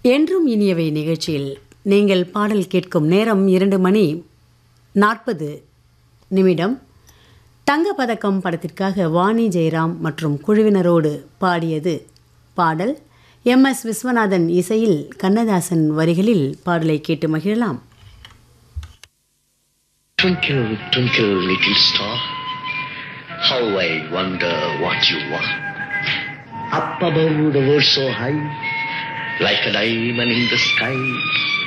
என்றும் இனியவை நிகழ்ச்சியில் நீங்கள் பாடல் கேட்கும் நேரம் இரண்டு மணி நாற்பது நிமிடம் தங்கப்பதக்கம் படத்திற்காக வாணி ஜெயராம் மற்றும் குழுவினரோடு பாடியது பாடல் எம் எஸ் விஸ்வநாதன் இசையில் கண்ணதாசன் வரிகளில் பாடலை கேட்டு மகிழலாம் Twinkle, twinkle, little star, how I wonder what you are. Up above the world so high, like a diamond in the sky,